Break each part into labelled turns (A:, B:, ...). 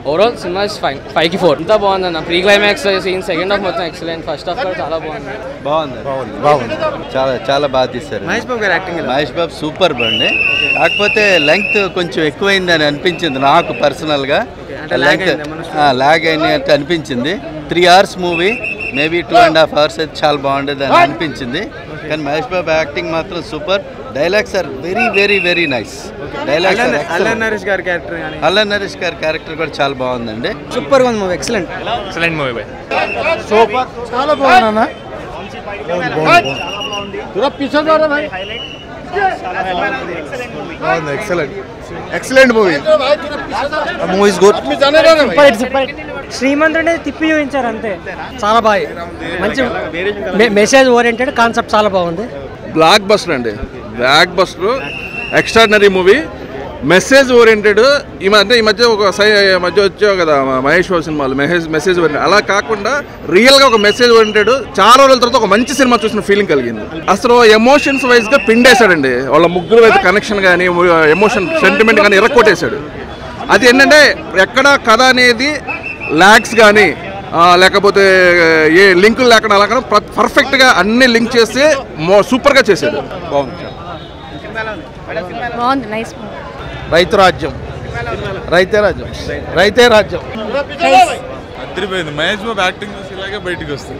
A: Overall cinema is five five కి four అంతా బాగుంది అన్న pre climax scene second half మొత్తం ఎక్సలెంట్ ఫస్ట్ హాఫ్ కూడా చాలా బాగుంది
B: బాగుంది బాగుంది బాగుంది చాలా చాలా బాగా తీస్తారు మహేష్ బాబు గారు యాక్టింగ్ మహేష్ బాబు సూపర్ బండి కాకపోతే లెంగ్త్ కొంచెం ఎక్కువైందని అనిపించింది నాకు పర్సనల్గా లెంగ్త్ లాగ్ అయినట్టు అనిపించింది three hours movie maybe two and half hours అయితే చాలా బాగుండేది అని అనిపించింది కానీ మహేష్ బాబు యాక్టింగ్ మాత్రం super dialogues are very very very nice dialogues
C: Allari Naresh గారి క్యారెక్టర్ కానీ
B: అల్లా నరేష్ గారి క్యారెక్టర్ కూడా చాలా బాగుందండి
C: సూపర్ ఉంది మూవీ ఎక్సలెంట్
D: ఎక్సలెంట్ మూవీ బాయ్
E: చాలా బాగుందన్న బాగుంది excellent excellent movie movie is good
F: శ్రీమంతుడే తిప్పి చూపించారు అంతే చాలా బాగా మంచి మెసేజ్ ఓరియంటెడ్ కాన్సెప్ట్ చాలా బాగుంది
E: బ్లాక్ బస్టర్ అండి blockbuster extraordinary movie message oriented ఈ మధ్య ఈ మధ్య ఒక సై మధ్య వచ్చావు కదా మ- మహేష్ బాబు సినిమాలు మెసేజ్ మెసేజ్ ఓరియంటెడ్ అలా కాకుండా రియల్గా ఒక మెసేజ్ ఓరియంటెడ్ చాలా రోజుల తర్వాత ఒక మంచి సినిమా చూసిన ఫీలింగ్ కలిగింది అసలు ఎమోషన్స్ వైజ్గా పిండేశాడండి వాళ్ళ ముగ్గురు వైపు కనెక్షన్ కానీ ఎమోషన్ సెంటిమెంట్ కానీ ఎర్రకొట్టేశాడు అది ఏంటంటే ఎక్కడ కథ అనేది ల్యాక్స్ కానీ లేకపోతే ఏ లింకులు లేకుండా అలా కానీ పర్ఫెక్ట్గా అన్ని లింక్ చేసి మో సూపర్గా చేశాడు బాగుంది
G: బాగుంది నైస్
E: రైతు రాజ్యం రైతే రాజ్యం రైతే రాజ్యం
D: అదిరిపోయింది మహేష్ బాబు యాక్టింగ్ చూసి ఇలాగే బయటికి వస్తుంది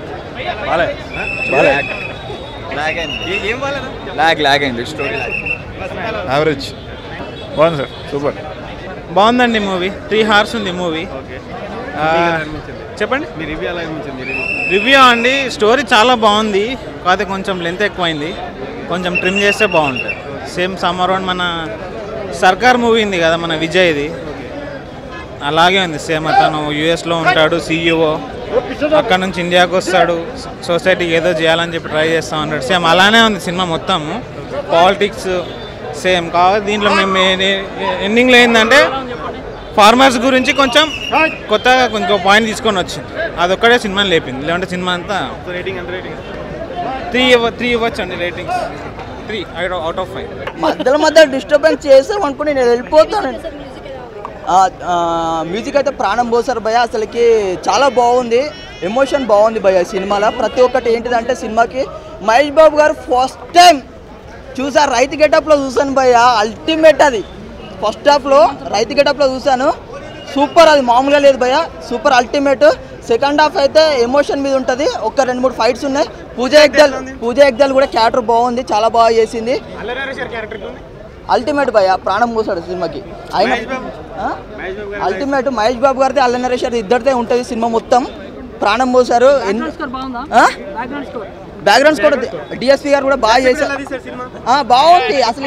C: లాగ్ లాగ్ అయింది స్టోరీ
E: యావరేజ్ బాగుంది సార్ సూపర్
C: బాగుందండి మూవీ త్రీ హార్స్ ఉంది మూవీ చెప్పండి రివ్యూ అండి స్టోరీ చాలా బాగుంది కాకపోతే కొంచెం లెంత్ ఎక్కువైంది కొంచెం ట్రిమ్ చేస్తే బాగుంటుంది సేమ్ సమ్మర్ వన్ మన సర్కార్ మూవీ ఉంది కదా మన విజయ్ది అలాగే ఉంది సేమ్ అతను యూఎస్లో ఉంటాడు సీఈఓ అక్కడ నుంచి ఇండియాకి వస్తాడు సొసైటీకి ఏదో చేయాలని చెప్పి ట్రై చేస్తా ఉంటాడు సేమ్ అలానే ఉంది సినిమా మొత్తము పాలిటిక్స్ సేమ్ కాబట్టి దీంట్లో మేము ఎండింగ్లో ఏంటంటే ఫార్మర్స్ గురించి కొంచెం కొత్తగా ఇంకో పాయింట్ తీసుకొని వచ్చింది అదొక్కడే సినిమాని లేపింది లేదంటే సినిమా అంతా త్రీ ఇవ్వ త్రీ ఇవ్వచ్చు అండి ratings three out of five
H: మధ్యలో మధ్యలో డిస్టర్బెన్స్ చేసాం అనుకుని నేను వెళ్ళిపోతాను మ్యూజిక్ అయితే ప్రాణం పోసారు భయ అసలుకి చాలా బాగుంది ఎమోషన్ బాగుంది భయ సినిమాలో ప్రతి ఒక్కటి ఏంటిదంటే సినిమాకి మహేష్ బాబు గారు ఫస్ట్ టైం చూసా రైతు గెటప్లో చూసాను భయ అల్టిమేట్ అది ఫస్ట్ హాఫ్లో రైతు గెటప్లో చూసాను సూపర్ అది మామూలుగా లేదు భయ సూపర్ అల్టిమేట్ సెకండ్ హాఫ్ అయితే ఎమోషన్ మీద ఉంటుంది ఒక రెండు మూడు ఫైట్స్ ఉన్నాయి పూజ ఎగ్దల్ పూజ ఎగ్దల్ కూడా క్యారెక్టర్ బాగుంది చాలా బాగా చేసింది అల్టిమేట్ భయ ప్రాణం పోసాడు సినిమాకి ఆయన అల్టిమేట్ మహేష్ బాబు గారిది అల్ల నరేష్ ఇద్దరిదే ఉంటుంది సినిమా మొత్తం ప్రాణం పోసారు బ్యాక్గ్రౌండ్ స్కోర్ డిఎస్పీ గారు కూడా బాగా చేశారు ఆ, బాగుంది అసలు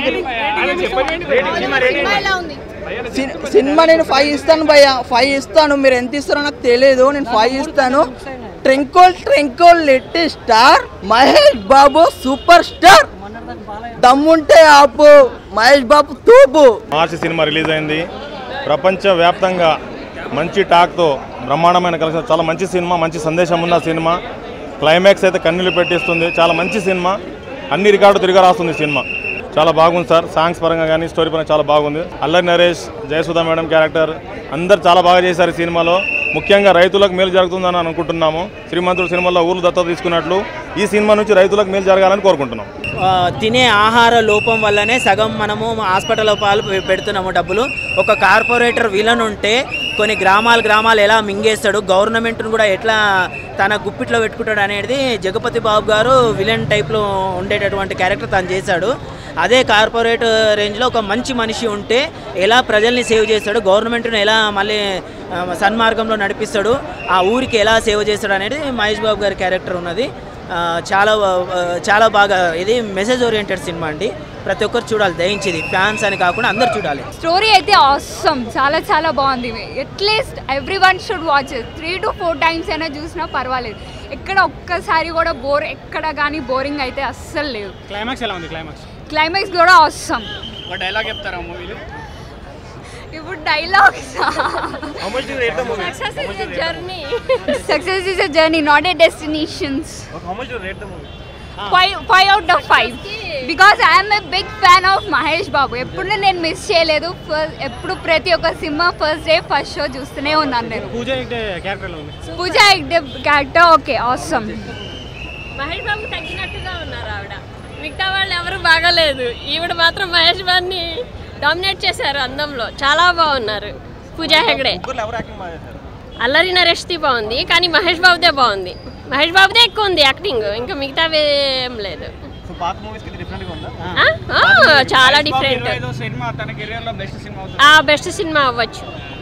H: సి- సినిమా నేను ఫైవ్ ఇస్తాను భయ్య ఫైవ్ ఇస్తాను మీరు ఎంత ఇస్తారో నాకు తెలియదు నేను ఫైవ్ ఇస్తాను ట్రింకోల్ ట్రింకోల్ లిట్ star Mahesh Babu super star దమ్ముంటే ఆపు మహేష్ బాబు తూపు
D: మార్చి సినిమా రిలీజ్ అయింది ప్రపంచవ్యాప్తంగా మంచి టాక్తో బ్రహ్మాండమైన కలెక్షన్ చాలా మంచి సినిమా మంచి సందేశం ఉన్న సినిమా క్లైమాక్స్ అయితే కన్నీళ్ళు పెట్టిస్తుంది చాలా మంచి సినిమా అన్ని రికార్డు తిరిగి రాస్తుంది సినిమా చాలా బాగుంది సార్ సాంగ్స్ పరంగా కానీ స్టోరీ పరంగా చాలా బాగుంది అల్లరి నరేష్ జయసుధా మేడం క్యారెక్టర్ అందరు చాలా బాగా చేశారు ఈ సినిమాలో ముఖ్యంగా రైతులకు మేలు జరుగుతుందని అనుకుంటున్నాము శ్రీమంతుడు సినిమాలో ఊర్లు దత్తత తీసుకున్నట్లు ఈ సినిమా నుంచి రైతులకు మేలు జరగాలని కోరుకుంటున్నాం
I: ఆ, తినే ఆహార లోపం వల్లనే సగం మనము హాస్పిటల్ పాలు పె- పెడుతున్నాము డబ్బులు ఒక కార్పొరేటర్ విలన్ ఉంటే కొన్ని గ్రామాలు గ్రామాలు ఎలా మింగేస్తాడు గవర్నమెంట్ను కూడా ఎట్లా తన గుప్పిట్లో పెట్టుకుంటాడు అనేది జగపతి బాబు గారు విలన్ టైప్లో ఉండేటటువంటి క్యారెక్టర్ తను చేశాడు అదే కార్పొరేట్ రేంజ్లో ఒక మంచి మనిషి ఉంటే ఎలా ప్రజల్ని సేవ్ చేస్తాడు గవర్నమెంట్ను ఎలా మళ్ళీ ఆ, సన్మార్గంలో నడిపిస్తాడు ఆ ఊరికి ఎలా సేవ్ చేస్తాడు అనేది మహేష్ బాబు గారి క్యారెక్టర్ ఉన్నది ఆ, చాలా ఆ, చాలా బాగా ఇది మెసేజ్ ఓరియంటెడ్ సినిమా అండి ప్రతి ఒక్కరు చూడాలి దయించేది ఫ్యాన్స్ అని కాకుండా అందరు చూడాలి
G: స్టోరీ అయితే ఆసమ్ చాలా చాలా బాగుంది at least every one should watch three to four times అయినా చూసినా పర్వాలేదు ఎక్కడ ఒక్కసారి కూడా బోర్ ఎక్కడ కానీ బోరింగ్ అయితే అస్సలు లేవు
C: క్లైమాక్స్ ఎలా ఉంది క్లైమాక్స్
G: క్లైమాక్స్ కూడా ఆసమ్
C: ఒక డైలాగ్ చెప్తారా మూవీలో
G: ఇప్పుడు dialogues
J: journey
G: success is a journey not a destinations
C: how much rate the movie
G: five five out of five because I'm a big fan of Mahesh Babu ఎప్పుడు నేను మిస్ చేయలేదు First- ఎప్పుడు ప్రతి ఒక్క సినిమా ఫస్ట్ డే ఫస్ట్ షో చూస్తూనే ఉన్నాను నేను
J: పూజ క్యారెక్టర్లో ఉంది
G: Pooja Hegde character okay awesome
K: Mahesh Babu తగ్గినట్టుగా ఉన్నారు ఆవిడ మిగతా వాళ్ళు ఎవరు బాగాలేదు ఈవిడ మాత్రం మహేష్ బాబుని డామినేట్ చేశారు అందంలో చాలా బాగున్నారు పూజా హెగడే అల్లరి నరేష్ది బాగుంది కానీ మహేష్ బాబుదే బాగుంది మహేష్ బాబుదే ఎక్కువ ఉంది యాక్టింగ్ ఇంకా మిగతావి ఏం లేదు
J: పాత మూవీస్ కి డిఫరెంట్ గా ఉందా
K: ఆ? ఆ, చాలా డిఫరెంట్
J: ఏదో సినిమా తన కెరీర్ లో బెస్ట్ సినిమా అవుతుంది
K: ఆ బెస్ట్ సినిమా అవ్వచ్చు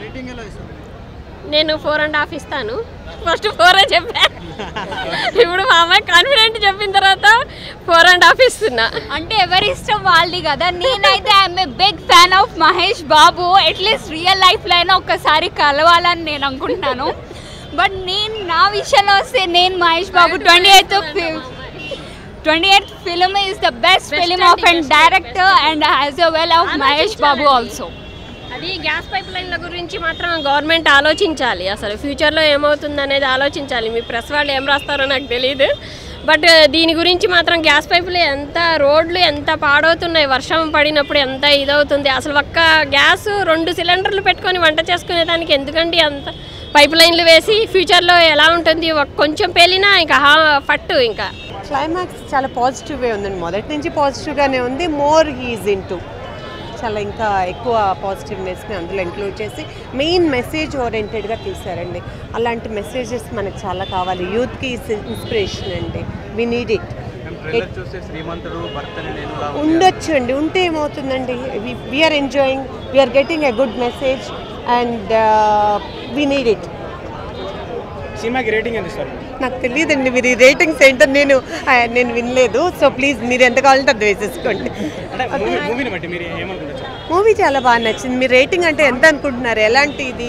K: నేను ఫోర్ అండ్ హాఫ్ ఇస్తాను ఫస్ట్ ఫోర్ చెప్పా ఇప్పుడు మా అమ్మాయి కాన్ఫిడెంట్ చెప్పిన తర్వాత ఫోర్ అండ్ హాఫ్ ఇస్తున్నా
G: అంటే ఎవరి ఇష్టం వాళ్ళది కదా నేనైతే I'm a big fan of Mahesh Babu at least real లైఫ్లో అయినా ఒక్కసారి కలవాలని నేను అనుకుంటున్నాను బట్ నేను నా విషయంలో వస్తే నేను Mahesh Babu twenty eighth twenty eighth film is the best film of and director and as a well of Mahesh Babu also
K: అది గ్యాస్ పైప్ లైన్ల గురించి మాత్రం గవర్నమెంట్ ఆలోచించాలి అసలు ఫ్యూచర్లో ఏమవుతుంది అనేది ఆలోచించాలి మీ ప్రెస్ వాళ్ళు ఏం రాస్తారో నాకు తెలియదు బట్ దీని గురించి మాత్రం గ్యాస్ పైపులు ఎంత రోడ్లు ఎంత పాడవుతున్నాయి వర్షం పడినప్పుడు ఎంత ఇదవుతుంది అసలు ఒక్క గ్యాస్ రెండు సిలిండర్లు పెట్టుకొని వంట చేసుకునే దానికి ఎందుకండి అంత పైప్ లైన్లు వేసి ఫ్యూచర్లో ఎలా ఉంటుంది ఒక- కొంచెం పేలినా ఇంకా హా ఫట్టు ఇంకా
L: క్లైమాక్స్ చాలా పాజిటివ్గా ఉందండి మొదటి నుంచి పాజిటివ్గానే ఉంది మోర్ హీజ్ ఇన్ చాలా ఇంకా ఎక్కువ పాజిటివ్నెస్ని అందులో ఇంక్లూడ్ చేసి మెయిన్ మెసేజ్ ఓరియంటెడ్గా తీశారండి అలాంటి మెసేజెస్ మనకు చాలా కావాలి యూత్కి ఇన్స్పిరేషన్ అండి వి నీడ్ ఇట్
J: ట్రైలర్ చూస్తే శ్రీమంతుడు భర్తని నేను లా ఉంది.
L: ఉండొచ్చు అండి ఉంటే ఏమవుతుందండి we are enjoying we are getting a good message and we need it
J: సినిమాకి రేటింగ్ ఎంత ఇస్తారు
L: నాకు తెలియదండి మీరు ఈ రేటింగ్స్ ఏంటో నేను ఆ, నేను వినలేదు సో ప్లీజ్ మీరు ఎంత కావాలంటే అది వేసేసుకోండి
J: అంటే మూవీ మూవీని బట్టి మీరు ఏమనుకుంటారు
L: మూవీ చాలా బాగా నచ్చింది మీ రేటింగ్ అంటే ఎంత అనుకుంటున్నారు ఎలాంటి ఇది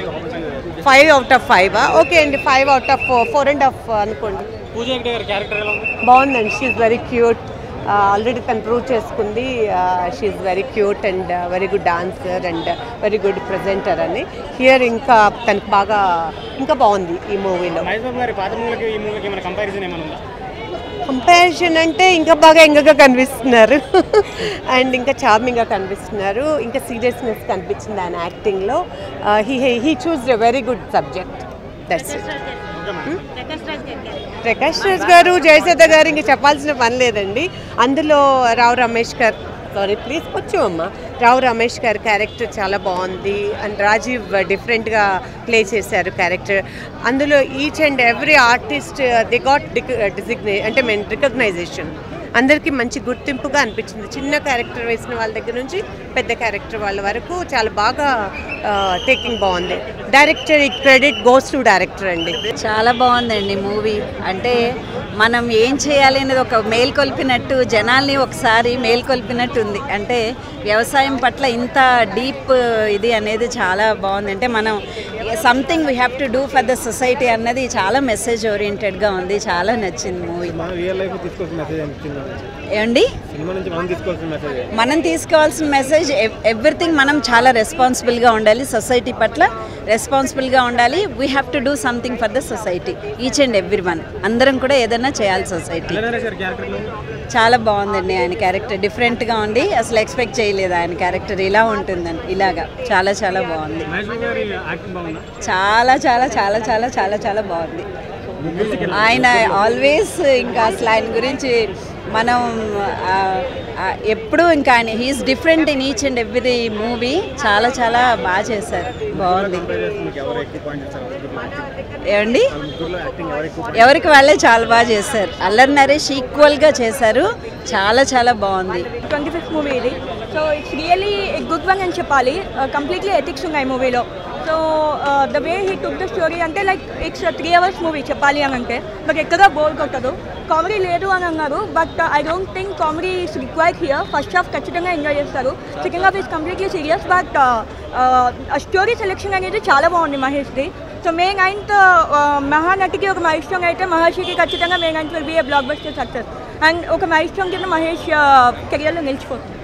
L: five out of five okay అండి five out of four and half అనుకోండి
J: పూజ హెగ్డే గారి క్యారెక్టర్ ఎలా ఉంది
L: బాగుందండి షీఈ్ వెరీ క్యూట్ ఆల్రెడీ తను ప్రూవ్ చేసుకుంది she very cute and very good dancer and very good presenter అని హియర్ ఇంకా తనకు బాగా ఇంకా బాగుంది ఈ మూవీలో
J: మహేష్ బాబు గారి పాత మూవీకి ఈ మూవీకి ఏమైనా కంపారిజన్ ఏమైనా ఉందా
L: కంపారిజన్ అంటే ఇంకా బాగా ఎంగగా కనిపిస్తున్నారు అండ్ ఇంకా చార్మింగ్గా కనిపిస్తున్నారు ఇంకా సీరియస్నెస్ కనిపించింది ఆయన యాక్టింగ్లో he he choose a very good subject that's it Prakash Raj గారు జయసేద గారు ఇంక చెప్పాల్సిన పని లేదండి అందులో రావు రమేష్ గారు సారీ ప్లీజ్ కొంచెం అమ్మ రావు రమేష్ గారి క్యారెక్టర్ చాలా బాగుంది అండ్ రాజీవ్ డిఫరెంట్గా ప్లే చేశారు క్యారెక్టర్ అందులో each and every artist the got డిజిగ్నే అంటే మెన్ రికగ్నైజేషన్ అందరికీ మంచి గుర్తింపుగా అనిపించింది చిన్న క్యారెక్టర్ వేసిన వాళ్ళ దగ్గర నుంచి పెద్ద క్యారెక్టర్ వాళ్ళ వరకు చాలా బాగా టేకింగ్ బాగుంది డైరెక్టర్ ఈ క్రెడిట్ గోస్ టు డైరెక్టర్ అండి
M: చాలా బాగుందండి మూవీ అంటే మనం ఏం చేయాలి అనేది ఒక మేల్కొల్పినట్టు జనాల్ని ఒకసారి మేల్కొల్పినట్టు ఉంది అంటే వ్యవసాయం పట్ల ఇంత డీప్ ఇది అనేది చాలా బాగుంది అంటే మనం something we have to do for the society అన్నది చాలా మెసేజ్ ఓరియంటెడ్గా ఉంది చాలా నచ్చింది మూవీ
J: మనం రియల్ లైఫ్ తీసుకోవాల్సిన మెసేజ్ అనిపించింది
M: ఏమండి
J: సినిమా నుంచి మనం తీసుకోవాల్సిన మెసేజ్
M: మనం తీసుకోవాల్సిన మెసేజ్ ఎవ్రీథింగ్ మనం చాలా రెస్పాన్సిబుల్గా ఉండాలి సొసైటీ పట్ల రెస్పాన్సిబుల్గా ఉండాలి we have to do something for the society each and every one అందరం కూడా ఏదైనా చేయాలి సొసైటీ
J: నరేష్ గారి క్యారెక్టర్
M: చాలా బాగుందండి ఆయన క్యారెక్టర్ డిఫరెంట్గా ఉండి అసలు ఎక్స్పెక్ట్ చేయలేదు ఆయన క్యారెక్టర్ ఇలా ఉంటుందని ఇలాగా చాలా చాలా బాగుంది
J: మహేష్ బాబు గారి యాక్టింగ్ బాగుందా
M: చాలా చాలా చాలా చాలా చాలా చాలా బాగుంది ఆయన ఆల్వేస్ ఇంకా అసలు ఆయన గురించి మనం ఆ, ఆ, ఎప్పుడూ ఇంకా ఆయన he's different in each and every movie చాలా చాలా బాగా చేశారు బాగుంది
J: మీకు ఎవరు ఎక్కువ పాయింట్ ఇస్తారు
M: ఏమండి
J: ముగ్గురులో యాక్టింగ్ ఎవరు ఎక్కువ
M: ఎవరికి వాళ్ళే చాలా బాగా చేశారు అల్లరి నరేష్ ఈక్వల్గా చేశారు చాలా చాలా బాగుంది
N: ట్వంటీ ఫిఫ్త్ మూవీ ఇది so it's really good one అని చెప్పాలి కంప్లీట్లీ ఎథిక్స్ ఉన్నాయి మూవీలో so the way he took the story అంటే like it's three hours movie చెప్పాలి అని అంటే బట్ ఎక్కడా బోర్ కొట్టదు కామెడీ లేదు అని అన్నారు but I don't think comedy is required here first half ఖచ్చితంగా ఎంజాయ్ చేస్తారు second half is completely serious but story selection అనేది చాలా బాగుంది మహేష్ది సో మే నైన్త్ మహానటికి ఒక మైస్టోన్ అయితే మహర్షికి ఖచ్చితంగా May ninth will be a blockbuster success and ఒక మైస్టోన్ కింద మహేష్ కెరియర్లో నిలిచిపోతుంది